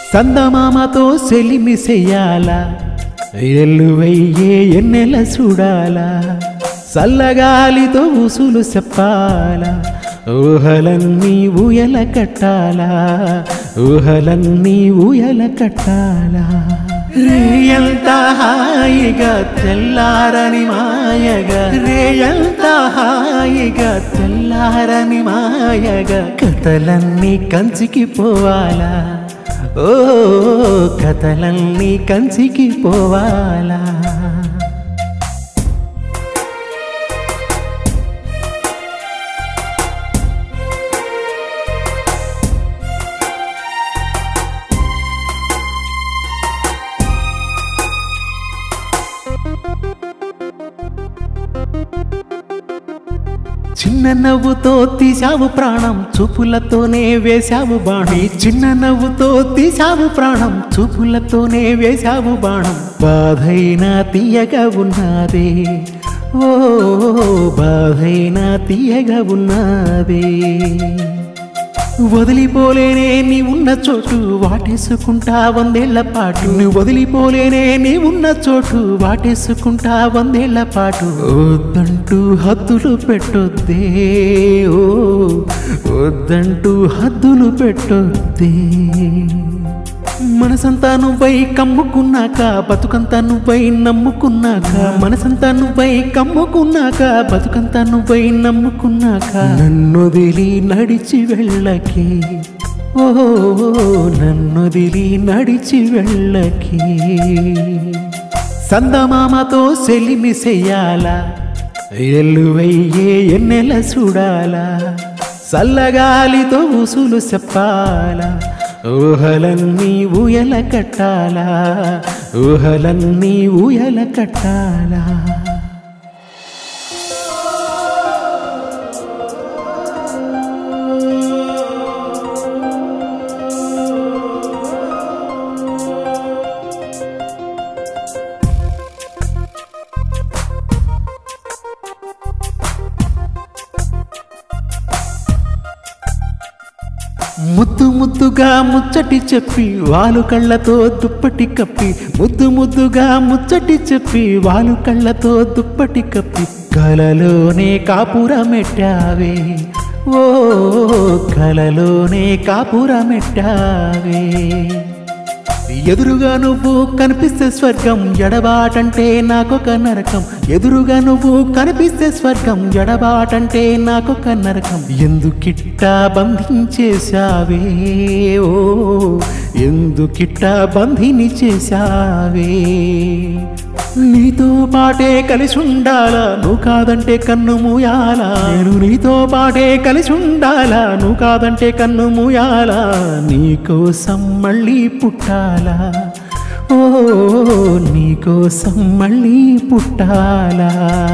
సందమామతో సెలిమి చెయ్యాలా ఎల్లువయ్యే ఎన్నెల చూడాలా చల్లగాలితో ఉసులు చెప్పాలా ఊహలన్నీ ఊయల కట్టాలా ఊహలన్నీ ఊయల కట్టాలా రేయంత హాయిగా తెల్లారని మాయగా రేయంత హాయిగా తెల్లారని మాయగా కథలన్నీ కంచికి పోవాలా ఓ కథలన్నీ కంచికి పోవాలా చిన్న నవ్వుతో తీసావు ప్రాణం చూపులతోనే వేశావు బాణం ఈ చిన్న నవ్వుతో తీసావు ప్రాణం చూపులతోనే వేశావు బాణం బాధైనా తీయగా ఉన్నదే ఓ బాధైనా తీయగా ఉన్నదే వదిలిపోలేనే నీ ఉన్న చోటు వాటేసుకుంటా వందేళ్ల పాటు నువ్వు వదిలిపోలేనే నీ ఉన్న చోటు వాటేసుకుంటా వందేళ్ల పాటు వద్దంటూ హద్దులు పెట్టొద్దే ఓ వద్దంటూ హద్దులు పెట్టొద్దే మనసంతా నువ్వై కమ్ముకున్నాక బతుకంతా నువ్వై నమ్ముకున్నాక మనసంతా నువ్వై కమ్ముకున్నాక బతుకంతా నువ్వై నమ్ముకున్నాక నన్నొదిలి నడిచి వెళ్ళకే ఓ నన్నొదిలి నడిచి వెళ్ళకే సందమామతో సెలిమి చెయ్యాలా ఎల్లువయ్యే ఎన్నెల చూడాలా చల్లగాలితో ఉసులు చెప్పాలా ఊహలన్నీ ఊయల కట్టాలా ఊహలన్నీ ఊయల కట్టాలా ముద్దు ముద్దుగా ముచ్చటి చెప్పి వాలు కళ్ళతో దుప్పటి కప్పి ముద్దు ముద్దుగా ముచ్చటి చెప్పి వాలు కళ్ళతో దుప్పటి కప్పి కలలోనే కాపురమెట్టావే ఓ కలలోనే కాపురమెట్టావే ఎదురుగా నువ్వు కనిపిస్తే స్వర్గం ఎడబాటంటే నాకొక నరకం ఎదురుగా నువ్వు కనిపిస్తే స్వర్గం ఎడబాటంటే నాకొక నరకం ఎందుకిట్టా బంధించేశావే ఓ ఎందుకిట్టా బంధిని చేశావే నీతో పాటే కలిసి ఉండాలా నువ్వు కాదంటే కన్ను మూయాలా నేను నీతో పాటే కలిసి ఉండాలా నువ్వు కాదంటే కన్ను మూయాలా నీకోసం మళ్ళీ పుట్టాలా ఓ నీకోసం మళ్ళీ పుట్టాలా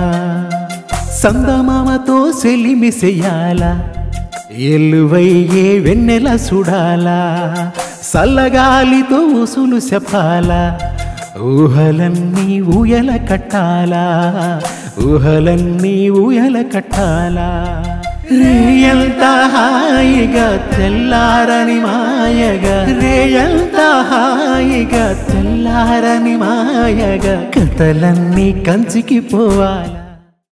సందమామతో సెలిమి చెయ్యాలా ఎల్లువయ్యే వెన్నెల సుడాలా చల్లగాలితో ఉసులు చెప్పాలా ఊహలన్నీ ఊయల కట్టాలా ఊహలన్నీ ఊయల కట్టాలా రేయంత హాయిగా తెల్లారని మాయగా రేయంత హాయిగా తెల్లారని మాయగా కథలన్నీ కంచికి పోవాలి